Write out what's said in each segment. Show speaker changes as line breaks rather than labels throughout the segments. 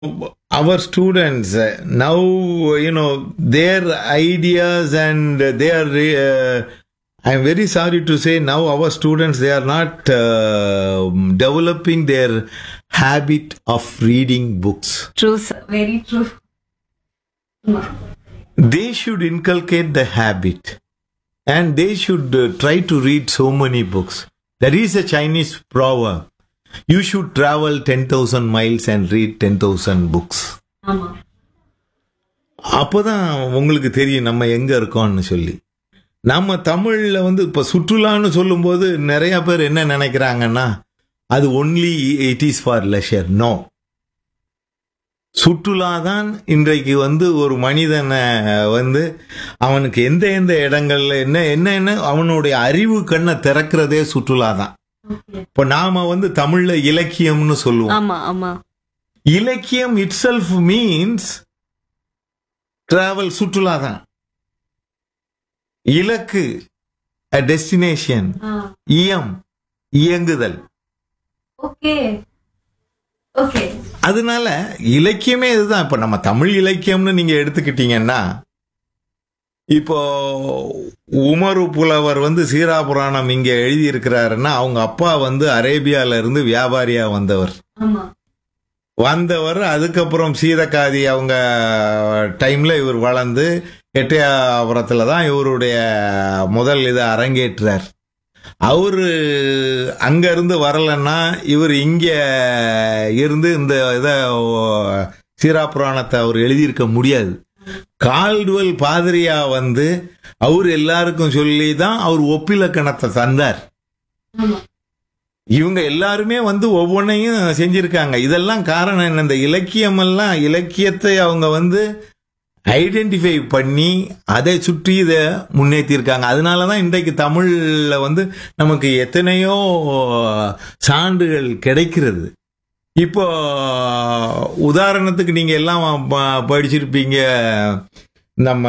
our students uh, now you know their ideas and they are uh, i'm very sorry to say now our students they are not uh, developing their habit of reading books
true sir very true
they should inculcate the habit and they should uh, try to read so many books there is a chinese proverb you should travel 10000 miles and read 10000 books
ஆமா
அப்போதான் உங்களுக்கு தெரியும் நம்ம எங்க இருக்கோம்னு சொல்லி நம்ம தமிழ்ல வந்து இப்ப சுற்றுலான்னு சொல்லும்போது நிறைய பேர் என்ன நினைக்கிறாங்கன்னா அது only it is for leisure no சுற்றுலா தான் இன்றைக்கு வந்து ஒரு மனிதனை வந்து அவனுக்கு எந்த எந்த இடங்கள்ல என்ன என்ன என்ன அவனுடைய அறிவு கண்ணை திறக்கிறதே சுற்றுலா தான் இப்போ நாம வந்து தமிழ்ல இலக்கியம்னு சொல்லுவோம்
ஆமா ஆமா
இலக்கியம் இட் செல்ஃப் மீன்ஸ் டிராவல் சுற்றுலா தான் இலக்கு டெஸ்டினேஷன் இயம் இயங்குதல்
ஓகே ஓகே
அதனால இலக்கியமே இதுதான் இப்ப நம்ம தமிழ் இலக்கியம்னு நீங்க எடுத்துக்கிட்டீங்கன்னா இப்போ உமரு புலவர் வந்து சீராபுராணம் இங்க எழுதி இருக்கிறாருன்னா அவங்க அப்பா வந்து அரேபியால இருந்து வியாபாரியா வந்தவர்
ஆமா
வந்தவர் அதுக்கப்புறம் சீதக்காதி அவங்க டைம்ல இவர் வளர்ந்து எட்டயாபுரத்துல தான் இவருடைய முதல் இதை அரங்கேற்றார் அவரு அங்க இருந்து வரலன்னா இவர் இங்க இருந்து இந்த இதை சீரா புராணத்தை அவர் எழுதியிருக்க முடியாது கால்டுவல் பாதிரியா வந்து அவர் எல்லாருக்கும் சொல்லி தான் அவர் ஒப்பிலக்கணத்தை தந்தார்
ஆமா
இவங்க எல்லாருமே வந்து ஒவ்வொன்றையும் செஞ்சிருக்காங்க இதெல்லாம் காரணம் என்ன இந்த இலக்கியம் எல்லாம் இலக்கியத்தை அவங்க வந்து ஐடென்டிஃபை பண்ணி அதை சுற்றி இதை முன்னேற்றிருக்காங்க அதனால தான் இன்றைக்கு தமிழ்ல வந்து நமக்கு எத்தனையோ சான்றுகள் கிடைக்கிறது இப்போ உதாரணத்துக்கு நீங்க எல்லாம் ப- படிச்சிருப்பீங்க நம்ம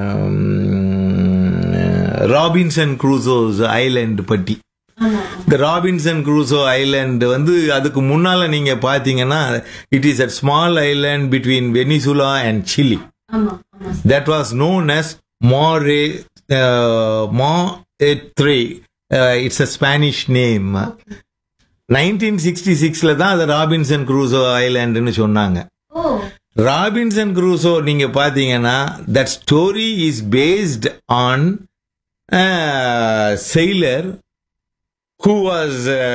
ம், ராபின்சன் குரூசோஸ் ஐலேண்ட் பற்றி
ஆமா
இந்த ராபின்சன் குரூசோ ஐலாண்ட் வந்து அதுக்கு முன்னால நீங்க பாத்தீங்கன்னா it is a small island between Venezuela and Chile
ஆமா ஆமா
that was known as Mare Ma Tre it's a Spanish name nineteen sixty சிக்ஸ்ல தான் அது ராபின்சன் குரூசோ ஐலாண்டுன்னு சொன்னாங்க
ஓ
ராபின்சன் குரூசோ நீங்க பாத்தீங்கன்னா that story is based on sailor who was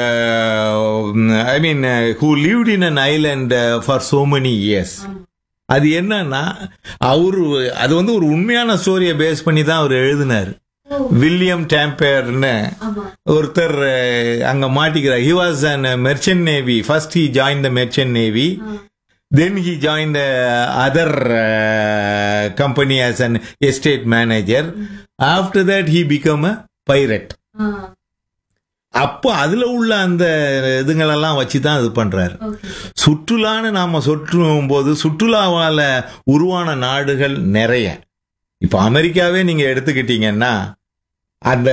uh, i mean uh, who lived in an island uh, for so many years அது என்னன்னா அவரு அது வந்து ஒரு உண்மையான ஸ்டோரியை பேஸ் பண்ணி தான் அவர் எழுதினார் வில்லியம் டேம்பர்னு
ஆமா
ஒருத்தர் அஹ், அங்க மாட்டிக்கிறார் he was an merchant navy first he join the merchant navy then he join the other company as an estate manager after that he become a pirate
ஆ
அப்போ அதுல உள்ள அந்த இதுங்களெல்லாம் வச்சு தான் இது பண்றாரு
ஓகே
சுற்றுலான்னு நாம சுற்றும் போது சுற்றுலாவால உருவான நாடுகள் நிறைய இப்ப அமெரிக்காவே நீங்க எடுத்துக்கிட்டீங்கன்னா அந்த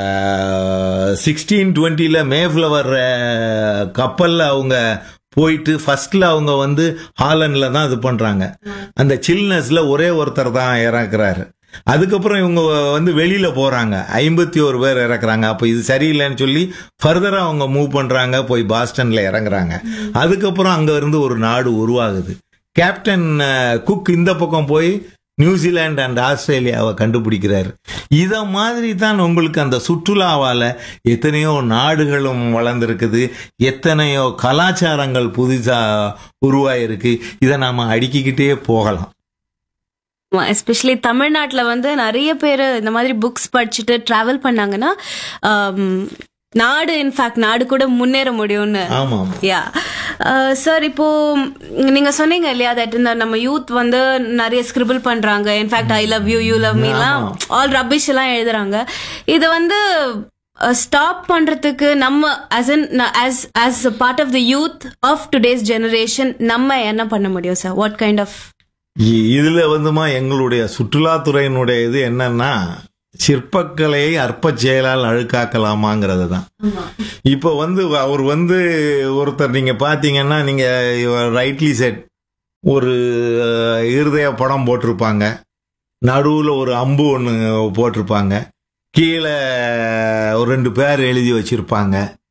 சிக்ஸ்டீன் டுவெண்ட்டில மேஃப்ளவர் கப்பல்ல அவங்க போயிட்டு ஃபர்ஸ்ட்ல அவங்க வந்து ஹாலண்ட்ல தான் இது பண்றாங்க அந்த சில்னஸ்ல ஒரே ஒருத்தர் தான் இறக்குறாரு அதுக்கப்புறம் இவங்க வந்து வெளியில போறாங்க ஐம்பத்தி ஒரு பேர் இறக்குறாங்க அப்ப இது சரியில்லைன்னு சொல்லி ஃபர்தரா அவங்க மூவ் பண்றாங்க போய் பாஸ்டன்ல இறங்குறாங்க அதுக்கப்புறம் அங்க இருந்து ஒரு நாடு உருவாகுது கேப்டன் அஹ், குக் இந்த பக்கம் போய் நியூசிலாந்து அண்ட் ஆஸ்திரேலியாவை கண்டுபிடிக்கிறாரு இத மாதிரி தான் உங்களுக்கு அந்த சுற்றுலாவால எத்தனையோ நாடுகளும் வளர்ந்துருக்குது எத்தனையோ கலாச்சாரங்கள் புதுசா உருவாயிருக்கு இதை நாம அடுக்கிக்கிட்டே போகலாம்
எஸ்பெஷலி தமிழ்நாட்டுல வந்து நிறைய பேர் இந்த மாதிரி புக்ஸ் படிச்சுட்டு டிராவல் பண்ணாங்கன்னா ஆம், நாடு இன்ஃபேக்ட் நாடு கூட முன்னேற முடியும்னு
ஆமா
யா சார் இப்போ நீங்க சொன்னீங்க இல்லையா தட் இந்த நம்ம யூத் வந்து நிறைய ஸ்கிரிபிள் பண்றாங்க in fact I love you you love மீலாம் ஆல் ரபிஷ் எல்லாம் எழுதுறாங்க இது வந்து ஸ்டாப் பண்றதுக்கு நம்ம as an as as a part of the youth of today's generation நம்ம என்ன பண்ண முடியும் சார் வாட் கைண்ட் ஆஃப்
இ- இதுல வந்துமா எங்களுடைய சுற்றுலாத்துறையினுடைய இது என்னன்னா சிற்பக்கலையை அற்ப செயலால் அழுக்காக்கலாமாங்கிறது தான் இப்போ வந்து அவர் வந்து ஒருத்தர் நீங்க பாத்தீங்கன்னா நீங்க ரைட்லி செட் ஒரு அஹ், இருதய படம் போட்டிருப்பாங்க நடுவில் ஒரு அம்பு ஒன்று போட்டிருப்பாங்க கீழே ஒரு ரெண்டு பேர் எழுதி வச்சிருப்பாங்க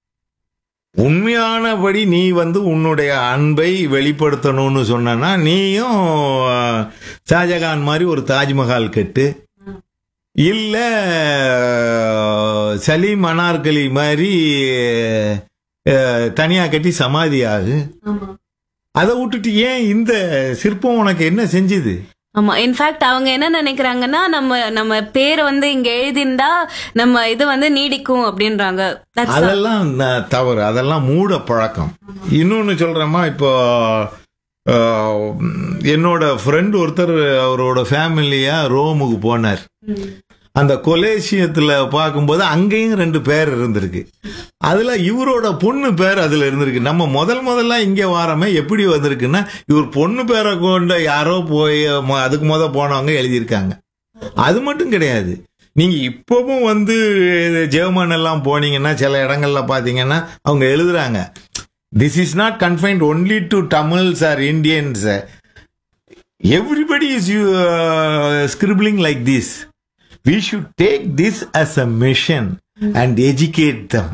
உண்மையானபடி நீ வந்து உன்னுடைய அன்பை வெளிப்படுத்தணும்னு சொன்னா நீயும் அஹ், ஷாஜகான் மாதிரி ஒரு தாஜ்மஹால் கட்டு இல்ல அஹ், சலீம் அனார்கலி மாதிரி அஹ், தனியா கட்டி சமாதி ஆகு அதை விட்டுட்டு ஏன் இந்த சிற்பம் உனக்கு என்ன செஞ்சுது
ஆமா இன்ஃபேக்ட் அவங்க என்ன நினைக்கிறாங்கன்னா நம்ம நம்ம பேர் வந்து இங்க எழுதிண்டா நம்ம இது வந்து நீடிக்கும் அப்படின்றாங்க That's all.
அதெல்லாம் ந- தவறு அதெல்லாம் மூட பழக்கம் இன்னொன்னு சொல்றேம்மா இப்போ அஹ், என்னோட ஃப்ரெண்ட் ஒருத்தர் அவரோட ஃபேமிலியா ரோமுக்கு போனார் அந்த கொலேசியத்துல பார்க்கும்போது அங்கேயும் ரெண்டு பேர் இருந்திருக்கு அதுல இவரோட பொண்ணு பேர் அதுல இருந்திருக்கு நம்ம முதல் முதல்ல இங்க வாரமே எப்படி வந்திருக்குன்னா இவர் பொண்ணு பேரை கொண்ட யாரோ போய் மொ- அதுக்கு முத போனவங்க எழுதியிருக்காங்க அது மட்டும் கிடையாது நீங்க இப்பவும் வந்து ஜெர்மன் எல்லாம் போனீங்கன்னா சில இடங்கள்ல பாத்தீங்கன்னா அவங்க எழுதுறாங்க this is not confined only to Tamils or Indians everybody is you scribbling like this we should take this as a mission and educate them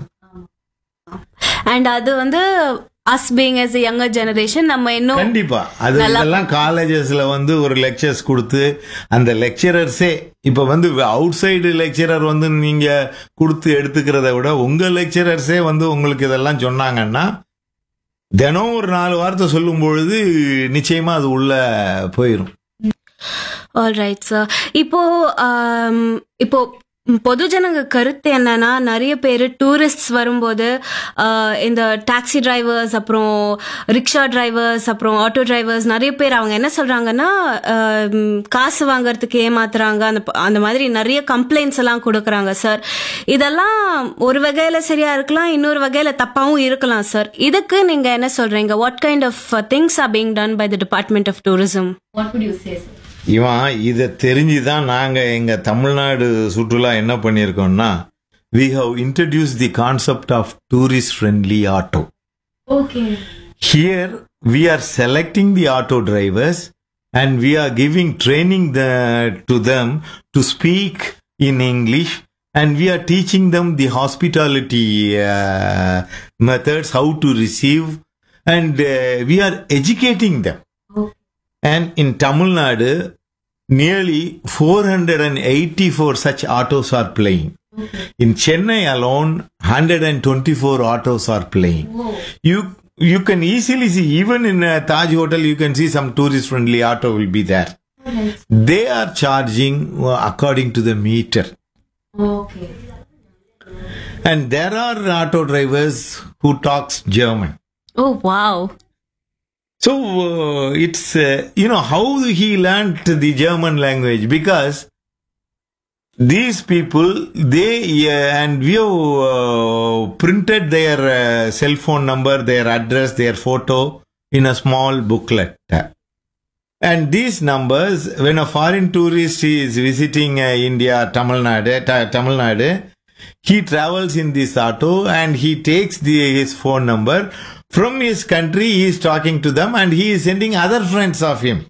and அது வந்து as being as a younger generation நம்ம இன்னும்
கண்டிப்பா அது இதெல்லாம் காலேஜஸ்ல வந்து ஒரு lectures கொடுத்து அந்த லெக்சரர்ஸே இப்ப வந்து அவுட் சைடு லெக்சரர் வந்து நீங்க கொடுத்து எடுத்துக்கிறத விட உங்க லெக்சரர்ஸே வந்து உங்களுக்கு இதெல்லாம் சொன்னாங்கன்னா தினம் ஒரு நாலு வார்த்தை சொல்லும் பொழுது நிச்சயமா அது உள்ள போயிரும்
ஆல் ரைட் சார் இப்போ ஆம், இப்போ பொதுஜனங்க கருத்து என்னன்னா நிறைய பேர் டூரிஸ்ட்ஸ் வரும்போது ஆ, இந்த டாக்ஸி டிரைவர்ஸ் அப்புறம் ரிக்ஷா டிரைவர்ஸ் அப்புறம் ஆட்டோ டிரைவர்ஸ் நிறைய பேர் அவங்க என்ன சொல்றாங்கன்னா ஆம், காசு வாங்குறதுக்கு ஏமாத்துறாங்க அந்த ப- அந்த மாதிரி நிறைய கம்ப்ளைண்ட்ஸ் எல்லாம் கொடுக்குறாங்க சார் இதெல்லாம் ஒரு வகையில சரியா இருக்கலாம் இன்னொரு வகையில தப்பாவும் இருக்கலாம் சார் இதுக்கு நீங்க என்ன சொல்றீங்க what kind of things are being done by the department of tourism what would you say sir
even இதை தெரிஞ்சுதான் நாங்க எங்க தமிழ்நாடு சுற்றுலா என்ன பண்ணியிருக்கோம்னா we have introduced the concept of tourist friendly auto
okay
here we are selecting the auto drivers and we are giving training the, to them to speak in english and we are teaching them the hospitality uh, methods how to receive and uh, we are educating them and in Tamil Nadu, nearly 484 such autos are playing. In Chennai alone, 124 autos are playing. You you can easily see, even in a Taj Hotel, you can see some tourist friendly auto will be there. They are charging uh, according to the meter.
Okay.
And there are auto drivers who talks German.
Oh wow.
So uh, it's uh, you know how he learned the German language because these people they uh, and we have uh, printed their uh, cell phone number, their address, their photo in a small booklet. And these numbers, when a foreign tourist is visiting uh, India, Tamil Nadu, Ta- Tamil Nadu, he travels in this auto and he takes the, his phone number. From his country, he is talking to them and he is sending other friends of him.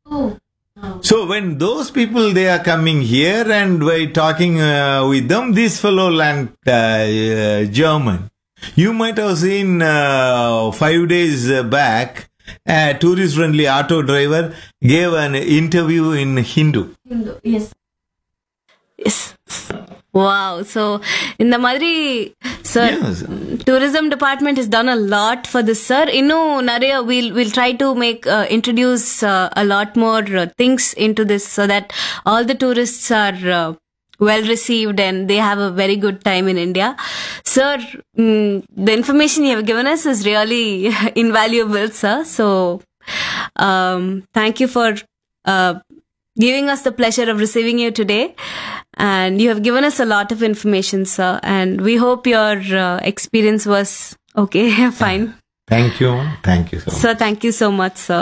So when those people they are coming here and by talking uh, with them, this fellow learned uh, uh, German. You might have seen uh, five days back, a tourist-friendly auto driver gave an interview in Hindu.
Yes. Yes. Wow. So இந்த மாதிரி சார்
Yes.
tourism department has done a lot for this sir இன்னும் நிறைய we'll we'll try to make uh, introduce uh, a lot more uh, things into this so that all the tourists are uh, well received and they have a very good time in India. Sir, mm, the information you have given us is really invaluable, sir. So, um, thank you for uh, giving us the pleasure of receiving you today. And you have given us a lot of information, sir. And we hope your uh, experience was okay, fine.
Thank you. Thank you so much.
Sir, thank you so much, sir.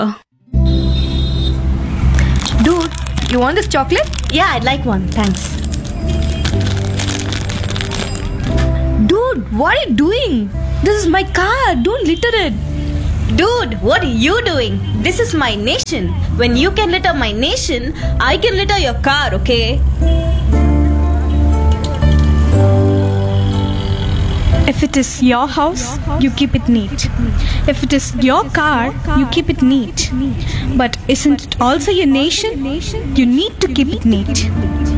Dude, you want this chocolate?
Yeah, I'd like one. Thanks.
Dude, what are you doing? This is my car. Don't litter it.
Dude, what are you doing? This is my nation. When you can litter my nation, I can litter your car, okay?
If it is your house, you keep it neat. If it is your car, you keep it neat. But isn't it also your nation? You need to keep it neat.